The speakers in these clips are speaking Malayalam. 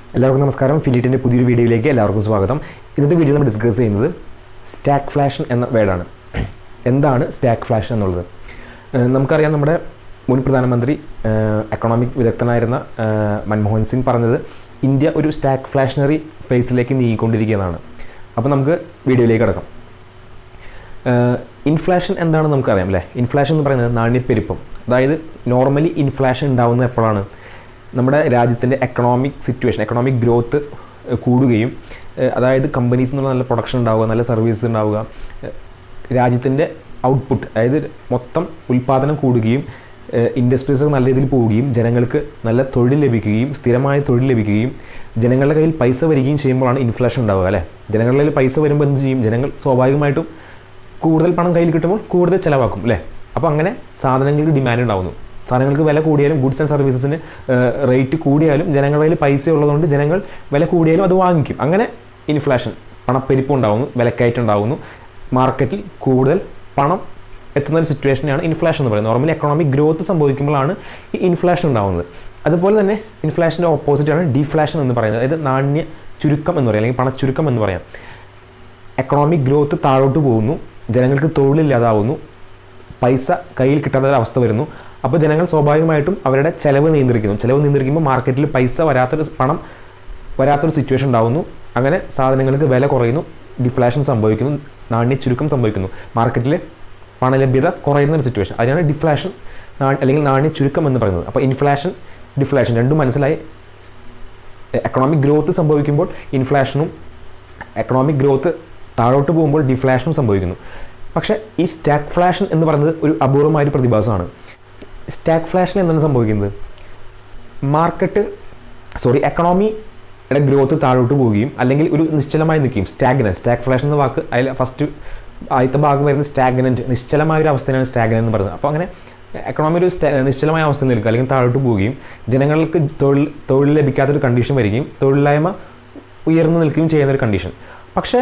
എല്ലാവർക്കും നമസ്കാരം ഫിലിറ്റിൻ്റെ പുതിയൊരു വീഡിയോയിലേക്ക് എല്ലാവർക്കും സ്വാഗതം ഇന്നത്തെ വീഡിയോ നമ്മൾ ഡിസ്കസ് ചെയ്യുന്നത് സ്റ്റാക്ക് ഫ്ലാഷൻ എന്ന വേർഡാണ് എന്താണ് സ്റ്റാക്ക് ഫ്ലാഷൻ എന്നുള്ളത് ഏഹ് നമുക്കറിയാം നമ്മുടെ മുൻ പ്രധാനമന്ത്രി എക്കണോമിക് വിദഗ്ധനായിരുന്ന ഏഹ് മൻമോഹൻ സിംഗ് പറഞ്ഞത് ഇന്ത്യ ഒരു സ്റ്റാക്ക് ഫ്ലാഷനറി ഫേസിലേക്ക് നീങ്ങിക്കൊണ്ടിരിക്കുന്നതാണ് അപ്പോൾ നമുക്ക് വീഡിയോയിലേക്ക് കിടക്കാം ഇൻഫ്ലേഷൻ എന്താണെന്ന് നമുക്കറിയാം അല്ലേ ഇൻഫ്ലേഷൻ എന്ന് പറയുന്നത് നാണ്യപ്പെരുപ്പം അതായത് നോർമലി ഇൻഫ്ലേഷൻ ഉണ്ടാകുന്നത് എപ്പോഴാണ് നമ്മുടെ രാജ്യത്തിൻ്റെ എക്കണോമിക് സിറ്റുവേഷൻ എക്കണോമിക് ഗ്രോത്ത് കൂടുകയും ഏഹ് അതായത് കമ്പനീസിൽ നിന്നുള്ള നല്ല പ്രൊഡക്ഷൻ ഉണ്ടാവുക നല്ല സർവീസ് ഉണ്ടാവുക ഏഹ് രാജ്യത്തിൻ്റെ ഔട്ട്പുട്ട് അതായത് മൊത്തം ഉൽപ്പാദനം കൂടുകയും ഇൻഡസ്ട്രീസ് നല്ല രീതിയിൽ പോവുകയും ജനങ്ങൾക്ക് നല്ല തൊഴിൽ ലഭിക്കുകയും സ്ഥിരമായ തൊഴിൽ ലഭിക്കുകയും ജനങ്ങളുടെ കയ്യിൽ പൈസ വരികയും ചെയ്യുമ്പോഴാണ് ഇൻഫ്ലേഷൻ ഉണ്ടാവുക അല്ലേ ജനങ്ങളുടെ കയ്യിൽ പൈസ വരുമ്പോൾ എന്ത് ചെയ്യും ജനങ്ങൾ സ്വാഭാവികമായിട്ടും കൂടുതൽ പണം കയ്യിൽ കിട്ടുമ്പോൾ കൂടുതൽ ചിലവാക്കും അല്ലേ അപ്പോൾ അങ്ങനെ സാധനങ്ങൾക്ക് ഡിമാൻഡ് ഉണ്ടാവുന്നു സാധനങ്ങൾക്ക് വില കൂടിയാലും ഗുഡ്സ് ആൻഡ് സർവീസസിന് റേറ്റ് കൂടിയാലും ജനങ്ങളുടെ കയ്യിൽ പൈസ ഉള്ളതുകൊണ്ട് ജനങ്ങൾ വില കൂടിയാലും അത് വാങ്ങിക്കും അങ്ങനെ ഇൻഫ്ലേഷൻ പണപ്പെരുപ്പം ഉണ്ടാവുന്നു വിലക്കയറ്റം ഉണ്ടാവുന്നു മാർക്കറ്റിൽ കൂടുതൽ പണം എത്തുന്ന ഒരു സിറ്റുവേഷനാണ് ഇൻഫ്ലേഷൻ എന്ന് പറയുന്നത് നോർമലി എക്കണോമിക് ഗ്രോത്ത് സംഭവിക്കുമ്പോഴാണ് ഈ ഇൻഫ്ലേഷൻ ഉണ്ടാവുന്നത് അതുപോലെ തന്നെ ഇൻഫ്ലേഷൻ്റെ ഓപ്പോസിറ്റാണ് ഡിഫ്ലേഷൻ എന്ന് പറയുന്നത് അതായത് നാണ്യ ചുരുക്കം എന്ന് പറയാം അല്ലെങ്കിൽ പണച്ചുരുക്കം എന്ന് പറയാം എക്കണോമിക് ഗ്രോത്ത് താഴോട്ട് പോകുന്നു ജനങ്ങൾക്ക് തൊഴിലില്ലാതാവുന്നു പൈസ കയ്യിൽ കിട്ടാത്ത ഒരു അവസ്ഥ വരുന്നു അപ്പോൾ ജനങ്ങൾ സ്വാഭാവികമായിട്ടും അവരുടെ ചിലവ് നിയന്ത്രിക്കുന്നു ചിലവ് നിയന്ത്രിക്കുമ്പോൾ മാർക്കറ്റിൽ പൈസ വരാത്തൊരു പണം വരാത്തൊരു സിറ്റുവേഷൻ ഉണ്ടാകുന്നു അങ്ങനെ സാധനങ്ങൾക്ക് വില കുറയുന്നു ഡിഫ്ലേഷൻ സംഭവിക്കുന്നു നാണ്യ ചുരുക്കം സംഭവിക്കുന്നു മാർക്കറ്റിൽ പണലഭ്യത കുറയുന്ന ഒരു സിറ്റുവേഷൻ അതിനാണ് ഡിഫ്ലേഷൻ അല്ലെങ്കിൽ നാണ്യ ചുരുക്കം എന്ന് പറയുന്നത് അപ്പോൾ ഇൻഫ്ലേഷൻ ഡിഫ്ലേഷൻ രണ്ടും മനസ്സിലായി എക്കണോമിക് ഗ്രോത്ത് സംഭവിക്കുമ്പോൾ ഇൻഫ്ലേഷനും എക്കണോമിക് ഗ്രോത്ത് താഴോട്ട് പോകുമ്പോൾ ഡിഫ്ലേഷനും സംഭവിക്കുന്നു പക്ഷേ ഈ സ്റ്റാക്ക് ഫ്ലാഷൻ എന്ന് പറയുന്നത് ഒരു അപൂർവമായ ഒരു പ്രതിഭാസമാണ് സ്റ്റാക്ക് ഫ്ലാഷൻ എന്താണ് സംഭവിക്കുന്നത് മാർക്കറ്റ് സോറി എക്കണോമിയുടെ ഗ്രോത്ത് താഴോട്ട് പോവുകയും അല്ലെങ്കിൽ ഒരു നിശ്ചലമായി നിൽക്കുകയും സ്റ്റാഗ്നൻറ്റ് സ്റ്റാക്ക് ഫ്ലാഷൻ എന്ന വാക്ക് അതിൽ ഫസ്റ്റ് ആദ്യത്തെ ഭാഗം വരുന്നത് സ്റ്റാഗ്നൻറ്റ് നിശ്ചലമായ ഒരു അവസ്ഥയാണ് സ്റ്റാഗ്നൻ എന്ന് പറയുന്നത് അപ്പോൾ അങ്ങനെ എക്കണോമി ഒരു നിശ്ചലമായ അവസ്ഥയിൽ നിൽക്കുക അല്ലെങ്കിൽ താഴോട്ട് പോവുകയും ജനങ്ങൾക്ക് തൊഴിൽ തൊഴിൽ ലഭിക്കാത്തൊരു കണ്ടീഷൻ വരികയും തൊഴിലില്ലായ്മ ഉയർന്നു നിൽക്കുകയും ചെയ്യുന്ന ഒരു കണ്ടീഷൻ പക്ഷേ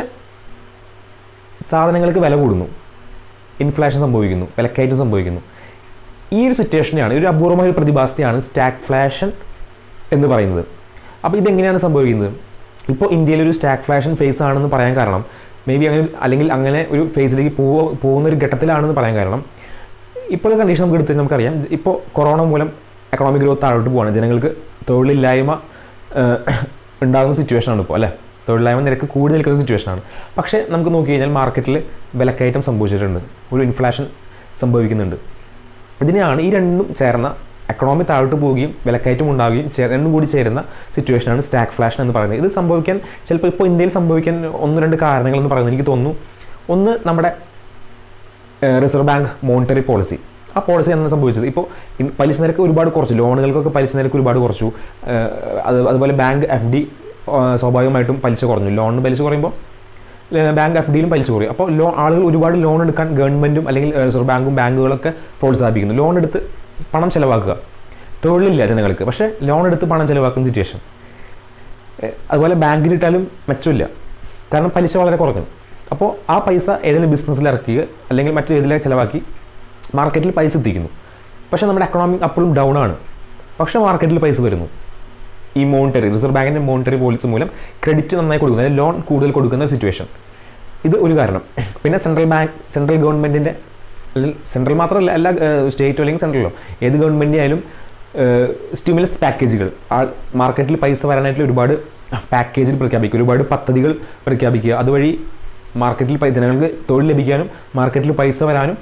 സാധനങ്ങൾക്ക് വില കൂടുന്നു ഇൻഫ്ലേഷൻ സംഭവിക്കുന്നു വിലക്കയറ്റം സംഭവിക്കുന്നു ഈ ഒരു സിറ്റുവേഷനെയാണ് ഒരു അപൂർവമായ ഒരു പ്രതിഭാസത്തെയാണ് സ്റ്റാക്ക് ഫ്ലാഷൻ എന്ന് പറയുന്നത് അപ്പോൾ ഇതെങ്ങനെയാണ് സംഭവിക്കുന്നത് ഇപ്പോൾ ഇന്ത്യയിൽ ഒരു സ്റ്റാക്ക് ഫ്ലാഷൻ ഫേസ് ആണെന്ന് പറയാൻ കാരണം മേ ബി അങ്ങനെ അല്ലെങ്കിൽ അങ്ങനെ ഒരു ഫേസിലേക്ക് പോവോ പോകുന്ന ഒരു ഘട്ടത്തിലാണെന്ന് പറയാൻ കാരണം ഇപ്പോഴത്തെ കണ്ടീഷൻ നമുക്ക് എടുത്ത് നമുക്കറിയാം ഇപ്പോൾ കൊറോണ മൂലം എക്കണോമിക് ഗ്രോത്ത് താഴോട്ട് പോവാണ് ജനങ്ങൾക്ക് തൊഴിലില്ലായ്മ ഉണ്ടാകുന്ന സിറ്റുവേഷനാണ് ഇപ്പോൾ അല്ലേ തൊഴിലില്ലായ്മ നിരക്ക് കൂടി നിൽക്കുന്ന സിറ്റുവേഷനാണ് പക്ഷേ നമുക്ക് നോക്കി കഴിഞ്ഞാൽ മാർക്കറ്റിൽ വിലക്കയറ്റം സംഭവിച്ചിട്ടുണ്ട് ഒരു ഇൻഫ്ലേഷൻ സംഭവിക്കുന്നുണ്ട് ഇതിനെയാണ് ഈ രണ്ടും ചേർന്ന എക്കണോമി താഴോട്ട് പോവുകയും വിലക്കയറ്റം ഉണ്ടാവുകയും രണ്ടും കൂടി ചേരുന്ന സിറ്റുവേഷനാണ് സ്റ്റാക്ക് ഫ്ലാഷൻ എന്ന് പറയുന്നത് ഇത് സംഭവിക്കാൻ ചിലപ്പോൾ ഇപ്പോൾ ഇന്ത്യയിൽ സംഭവിക്കാൻ ഒന്ന് രണ്ട് കാരണങ്ങളെന്ന് പറയുന്നത് എനിക്ക് തോന്നുന്നു ഒന്ന് നമ്മുടെ റിസർവ് ബാങ്ക് മോണിറ്ററി പോളിസി ആ പോളിസി എന്നാണ് സംഭവിച്ചത് ഇപ്പോൾ പലിശ നിരക്ക് ഒരുപാട് കുറച്ചു ലോണുകൾക്കൊക്കെ പലിശ നിരക്ക് ഒരുപാട് കുറച്ചു അത് അതുപോലെ ബാങ്ക് എഫ് ഡി സ്വാഭാവികമായിട്ടും പലിശ കുറഞ്ഞു ലോണിന് പലിശ കുറയുമ്പോൾ ബാങ്ക് എഫ് ഡിയിലും പലിശ കുറയും അപ്പോൾ ലോ ആളുകൾ ഒരുപാട് ലോൺ എടുക്കാൻ ഗവൺമെൻറ്റും അല്ലെങ്കിൽ റിസർവ് ബാങ്കും ബാങ്കുകളൊക്കെ പ്രോത്സാഹിപ്പിക്കുന്നു ലോൺ എടുത്ത് പണം ചിലവാക്കുക തൊഴിലില്ല ജനങ്ങൾക്ക് പക്ഷേ ലോൺ എടുത്ത് പണം ചിലവാക്കുന്ന സിറ്റുവേഷൻ അതുപോലെ ബാങ്കിലിട്ടാലും മെച്ചമില്ല കാരണം പലിശ വളരെ കുറഞ്ഞു അപ്പോൾ ആ പൈസ ഏതെങ്കിലും ബിസിനസ്സിൽ ഇറക്കുക അല്ലെങ്കിൽ മറ്റു ഏതിലെ ചിലവാക്കി മാർക്കറ്റിൽ പൈസ എത്തിക്കുന്നു പക്ഷേ നമ്മുടെ എക്കണോമി അപ്പോഴും ഡൗൺ ആണ് പക്ഷേ മാർക്കറ്റിൽ പൈസ വരുന്നു ഈ മോണിറ്ററി റിസർവ് ബാങ്കിൻ്റെ മോണിറ്ററി പോളിസി മൂലം ക്രെഡിറ്റ് നന്നായി കൊടുക്കുന്നു അതായത് ലോൺ കൂടുതൽ കൊടുക്കുന്ന സിറ്റുവേഷൻ ഇത് ഒരു കാരണം പിന്നെ സെൻട്രൽ ബാങ്ക് സെൻട്രൽ ഗവൺമെൻറ്റിൻ്റെ അല്ലെങ്കിൽ സെൻട്രൽ മാത്രമല്ല എല്ലാ സ്റ്റേറ്റോ അല്ലെങ്കിൽ സെൻട്രലോ ഏത് ഗവൺമെൻറ് ആയാലും സ്റ്റിമുലസ് പാക്കേജുകൾ ആ മാർക്കറ്റിൽ പൈസ വരാനായിട്ട് ഒരുപാട് പാക്കേജിൽ പ്രഖ്യാപിക്കുക ഒരുപാട് പദ്ധതികൾ പ്രഖ്യാപിക്കുക അതുവഴി മാർക്കറ്റിൽ ജനങ്ങൾക്ക് തൊഴിൽ ലഭിക്കാനും മാർക്കറ്റിൽ പൈസ വരാനും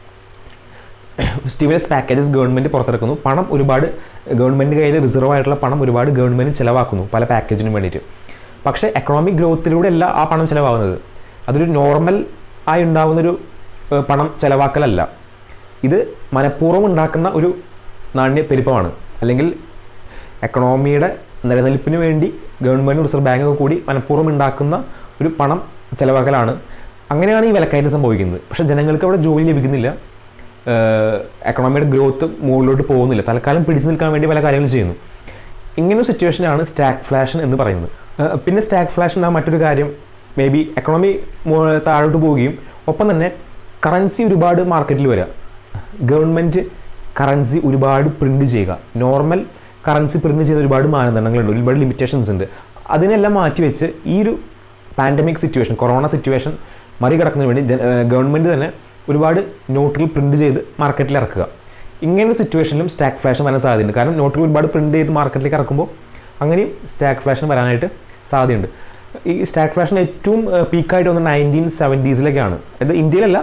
സ്റ്റിമുലസ് പാക്കേജസ് ഗവൺമെൻറ് പുറത്തിറക്കുന്നു പണം ഒരുപാട് ഗവൺമെൻറ് കയ്യിൽ റിസർവ് ആയിട്ടുള്ള പണം ഒരുപാട് ഗവൺമെൻറ് ചിലവാക്കുന്നു പല പാക്കേജിനും വേണ്ടിയിട്ട് പക്ഷേ എക്കണോമിക് ഗ്രോത്തിലൂടെ അല്ല ആ പണം ചിലവാകുന്നത് അതൊരു നോർമൽ ആയി ഉണ്ടാകുന്നൊരു പണം ചിലവാക്കലല്ല ഇത് മനഃപൂർവ്വം ഉണ്ടാക്കുന്ന ഒരു നാണ്യപ്പെരുപ്പമാണ് അല്ലെങ്കിൽ എക്കണോമിയുടെ നിലനിൽപ്പിന് വേണ്ടി ഗവൺമെൻറ് റിസർവ് ബാങ്കൊക്കെ കൂടി മനഃപൂർവ്വം ഉണ്ടാക്കുന്ന ഒരു പണം ചിലവാക്കലാണ് അങ്ങനെയാണ് ഈ വിലക്കയറ്റം സംഭവിക്കുന്നത് പക്ഷേ ജനങ്ങൾക്ക് അവിടെ ജോലി ലഭിക്കുന്നില്ല എക്കണോമിയുടെ ഗ്രോത്ത് മുകളിലോട്ട് പോകുന്നില്ല തൽക്കാലം പിടിച്ചു നിൽക്കാൻ വേണ്ടി പല കാര്യങ്ങൾ ചെയ്യുന്നു ഇങ്ങനെ ഒരു സിറ്റുവേഷനാണ് സ്റ്റാക്ക് ഫ്ലാഷൻ എന്ന് പറയുന്നത് പിന്നെ സ്റ്റാക്ക് ഫ്ലാഷൻ ആ മറ്റൊരു കാര്യം മേ ബി എക്കണോമി താഴോട്ട് പോവുകയും ഒപ്പം തന്നെ കറൻസി ഒരുപാട് മാർക്കറ്റിൽ വരിക ഗവൺമെൻറ് കറൻസി ഒരുപാട് പ്രിൻ്റ് ചെയ്യുക നോർമൽ കറൻസി പ്രിന്റ് ചെയ്യുന്ന ഒരുപാട് മാനദണ്ഡങ്ങളുണ്ട് ഒരുപാട് ലിമിറ്റേഷൻസ് ഉണ്ട് അതിനെല്ലാം മാറ്റി വെച്ച് ഈ ഒരു പാൻഡമിക് സിറ്റുവേഷൻ കൊറോണ സിറ്റുവേഷൻ മറികടക്കുന്നതിന് വേണ്ടി ഗവൺമെൻറ് തന്നെ ഒരുപാട് നോട്ടുകൾ പ്രിന്റ് ചെയ്ത് മാർക്കറ്റിൽ ഇറക്കുക ഇങ്ങനെ ഒരു സിറ്റുവേഷനിലും സ്റ്റാക്ക് ഫ്ലാഷൻ വരാൻ സാധ്യതയുണ്ട് കാരണം നോട്ടുകൾ ഒരുപാട് പ്രിന്റ് ചെയ്ത് മാർക്കറ്റിലേക്ക് ഇറക്കുമ്പോൾ അങ്ങനെയും സ്റ്റാക്ക് ഫ്ലാഷൻ വരാനായിട്ട് സാധ്യതയുണ്ട് ഈ സ്റ്റാക്ക് ഫ്ലാഷൻ ഏറ്റവും പീക്കായിട്ട് വന്നത് നയൻറ്റീൻ സെവൻറ്റീസിലൊക്കെയാണ് അത് ഇന്ത്യയിലല്ല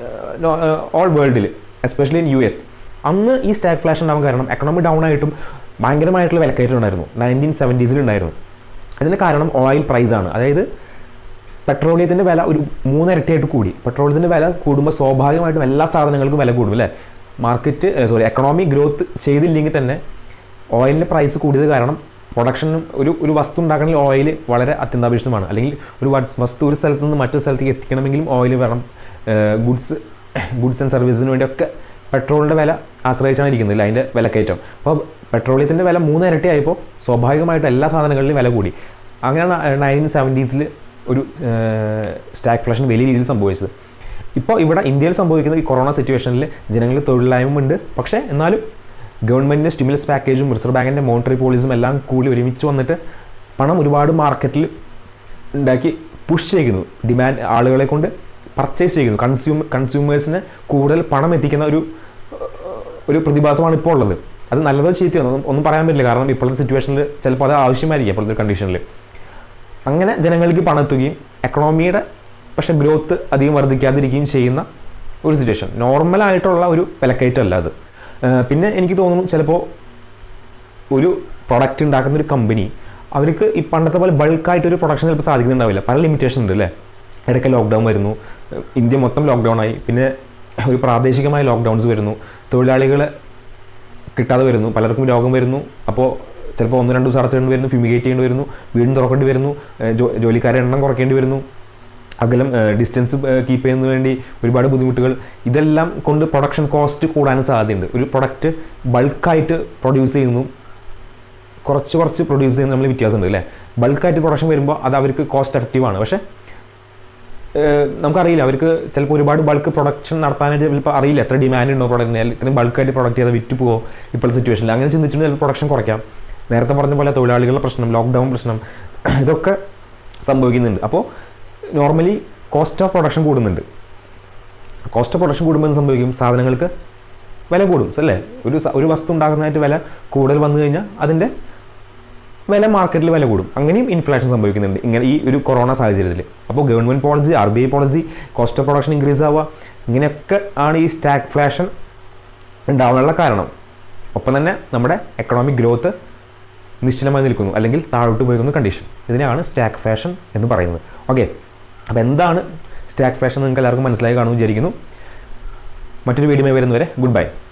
ഓൾ വേൾഡിൽ എസ്പെഷ്യലി ഇൻ യു എസ് അന്ന് ഈ സ്റ്റാക്ക് ഫ്ലാഷൻ ഉണ്ടാവാൻ കാരണം എക്കണോമി ഡൗൺ ആയിട്ടും ഭയങ്കരമായിട്ടുള്ള വിലക്കയറ്റമുണ്ടായിരുന്നു നയൻറ്റീൻ സെവൻറ്റീസിലുണ്ടായിരുന്നു അതിന് കാരണം ഓയിൽ പ്രൈസാണ് അതായത് പെട്രോളിയത്തിൻ്റെ വില ഒരു മൂന്നിരട്ടിയായിട്ട് കൂടി പെട്രോളിയത്തിൻ്റെ വില കൂടുമ്പോൾ സ്വാഭാവികമായിട്ടും എല്ലാ സാധനങ്ങൾക്കും വില കൂടും അല്ലേ മാർക്കറ്റ് സോറി എക്കണോമി ഗ്രോത്ത് ചെയ്തില്ലെങ്കിൽ തന്നെ ഓയിലിൻ്റെ പ്രൈസ് കൂടിയത് കാരണം പ്രൊഡക്ഷനും ഒരു ഒരു വസ്തു ഉണ്ടാക്കണമെങ്കിൽ ഓയിൽ വളരെ അത്യന്താപേക്ഷിതമാണ് അല്ലെങ്കിൽ ഒരു വസ്- വസ്തു ഒരു സ്ഥലത്ത് നിന്ന് മറ്റൊരു സ്ഥലത്തേക്ക് എത്തിക്കണമെങ്കിലും ഓയിൽ വേണം ഗുഡ്സ് ഗുഡ്സ് ആൻഡ് സർവീസിന് വേണ്ടിയൊക്കെ പെട്രോളിൻ്റെ വില ആശ്രയിച്ചാണ് ഇരിക്കുന്നത് ഇല്ല അതിൻ്റെ വിലക്കയറ്റം അപ്പോൾ പെട്രോളിയത്തിൻ്റെ വില മൂന്നിരട്ടി ആയപ്പോൾ സ്വാഭാവികമായിട്ടും എല്ലാ സാധനങ്ങളിലും വില കൂടി അങ്ങനെയാണ് നയൻറ്റീൻ സെവൻറ്റീസിൽ ഒരു സ്റ്റാക്ക് ഫ്ലഷൻ വലിയ രീതിയിൽ സംഭവിച്ചത് ഇപ്പോൾ ഇവിടെ ഇന്ത്യയിൽ സംഭവിക്കുന്ന ഈ കൊറോണ സിറ്റുവേഷനിൽ ജനങ്ങളിൽ തൊഴിലില്ലായ്മ ഉണ്ട് പക്ഷേ എന്നാലും ഗവൺമെൻറ്റിൻ്റെ സ്റ്റിമുലസ് പാക്കേജും റിസർവ് ബാങ്കിൻ്റെ മോണിറ്ററി പോളിസിയും എല്ലാം കൂടി ഒരുമിച്ച് വന്നിട്ട് പണം ഒരുപാട് മാർക്കറ്റിൽ ഉണ്ടാക്കി പുഷ് ചെയ്യുന്നു ഡിമാൻഡ് ആളുകളെ കൊണ്ട് പർച്ചേസ് ചെയ്യുന്നു കൺസ്യൂമർ കൺസ്യൂമേഴ്സിന് കൂടുതൽ പണം എത്തിക്കുന്ന ഒരു ഒരു പ്രതിഭാസമാണ് ഇപ്പോൾ ഉള്ളത് അത് നല്ലതോ ചീത്തയോ ഒന്നും ഒന്നും പറയാൻ പറ്റില്ല കാരണം ഇപ്പോഴത്തെ സിറ്റുവേഷനിൽ ചിലപ്പോൾ അത് ആവശ്യമായിരിക്കും ഇപ്പോഴത്തെ കണ്ടീഷനിൽ അങ്ങനെ ജനങ്ങൾക്ക് പണം എത്തുകയും എക്കണോമിയുടെ പക്ഷേ ഗ്രോത്ത് അധികം വർദ്ധിക്കാതിരിക്കുകയും ചെയ്യുന്ന ഒരു സിറ്റുവേഷൻ നോർമലായിട്ടുള്ള ഒരു വിലക്കയറ്റമല്ല അത് ഏഹ് പിന്നെ എനിക്ക് തോന്നുന്നു ചിലപ്പോൾ ഒരു പ്രൊഡക്റ്റ് ഉണ്ടാക്കുന്ന ഒരു കമ്പനി അവർക്ക് ഈ പണ്ടത്തെ പോലെ ബൾക്കായിട്ട് ഒരു പ്രൊഡക്ഷൻ ചിലപ്പോൾ സാധിക്കുന്നുണ്ടാവില്ല പല ലിമിറ്റേഷൻ ഉണ്ട് അല്ലേ ഇടയ്ക്ക് ലോക്ക്ഡൗൺ വരുന്നു ഏഹ് ഇന്ത്യ മൊത്തം ലോക്ക്ഡൗൺ ആയി പിന്നെ ഒരു പ്രാദേശികമായ ലോക്ക്ഡൗൺസ് വരുന്നു തൊഴിലാളികളെ കിട്ടാതെ വരുന്നു പലർക്കും രോഗം വരുന്നു അപ്പോൾ ചിലപ്പോൾ ഒന്ന് രണ്ട് ദിവസം അടച്ചിടേണ്ടി വരുന്നു ഫ്യൂമിഗേറ്റ് ചെയ്യേണ്ടി വരുന്നു വീണ്ടും തുറക്കേണ്ടി വരുന്നു ഏഹ് ജോ ജോലിക്കാരെ എണ്ണം കുറയ്ക്കേണ്ടി വരുന്നു അകലം ഡിസ്റ്റൻസ് കീപ്പ് ചെയ്യുന്നതിന് വേണ്ടി ഒരുപാട് ബുദ്ധിമുട്ടുകൾ ഇതെല്ലാം കൊണ്ട് പ്രൊഡക്ഷൻ കോസ്റ്റ് കൂടാനും സാധ്യതയുണ്ട് ഒരു പ്രൊഡക്റ്റ് ബൾക്കായിട്ട് പ്രൊഡ്യൂസ് ചെയ്യുന്നു കുറച്ച് കുറച്ച് പ്രൊഡ്യൂസ് ചെയ്യുന്ന നമ്മൾ വ്യത്യാസമുണ്ട് അല്ലേ ബൾക്കായിട്ട് പ്രൊഡക്ഷൻ വരുമ്പോൾ അത് അവർക്ക് കോസ്റ്റ് എഫക്റ്റീവ് ആണ് പക്ഷേ ഏഹ് നമുക്കറിയില്ല അവർക്ക് ചിലപ്പോൾ ഒരുപാട് ബൾക്ക് പ്രൊഡക്ഷൻ നടത്താനായിട്ട് ചിലപ്പോൾ അറിയില്ല എത്ര ഡിമാൻഡ് ഉണ്ടോ പ്രൊഡക്റ്റിന് ഇത്രയും ബൾക്കായിട്ട് പ്രൊഡക്റ്റ് ചെയ്താൽ വിറ്റ് പോകുമോ ഇപ്പോഴത്തെ സിറ്റുവേഷനിൽ അങ്ങനെ ചിന്തിച്ചിട്ടുണ്ടെങ്കിൽ ചിലപ്പോൾ പ്രൊഡക്ഷൻ കുറയ്ക്കാം നേരത്തെ പറഞ്ഞ പോലെ തൊഴിലാളികളുടെ പ്രശ്നം ലോക്ക്ഡൗൺ പ്രശ്നം ഇതൊക്കെ സംഭവിക്കുന്നുണ്ട് അപ്പോൾ നോർമലി കോസ്റ്റ് ഓഫ് പ്രൊഡക്ഷൻ കൂടുന്നുണ്ട് കോസ്റ്റ് ഓഫ് പ്രൊഡക്ഷൻ കൂടുമ്പോൾ എന്ത് സംഭവിക്കും സാധനങ്ങൾക്ക് വില കൂടും അല്ലേ ഒരു സ- ഒരു വസ്തു ഉണ്ടാക്കുന്നതായിട്ട് വില കൂടുതൽ വന്നു കഴിഞ്ഞാൽ അതിൻ്റെ വില മാർക്കറ്റിൽ വില കൂടും അങ്ങനെയും ഇൻഫ്ലേഷൻ സംഭവിക്കുന്നുണ്ട് ഇങ്ങനെ ഈ ഒരു കൊറോണ സാഹചര്യത്തിൽ അപ്പോൾ government policy R B I policy cost of production increase ആവുക ഇങ്ങനെയൊക്കെ ആണ് ഈ സ്റ്റാക്ക് ഫ്ലാഷൻ ഉണ്ടാവാനുള്ള കാരണം ഒപ്പം തന്നെ നമ്മുടെ എക്കണോമിക് ഗ്രോത്ത് നിശ്ചലമായി നിൽക്കുന്നു അല്ലെങ്കിൽ താഴോട്ട് പോയിരിക്കുന്ന കണ്ടീഷൻ ഇതിനെയാണ് സ്റ്റാക്ക് ഫാഷൻ എന്ന് പറയുന്നത് ഓക്കെ അപ്പോൾ എന്താണ് സ്റ്റാക്ക് ഫാഷൻ നിങ്ങൾക്ക് എല്ലാവർക്കും മനസ്സിലായി കാണുമെന്ന് വിചാരിക്കുന്നു മറ്റൊരു വീഡിയോ വരുന്നവരെ ഗുഡ് ബൈ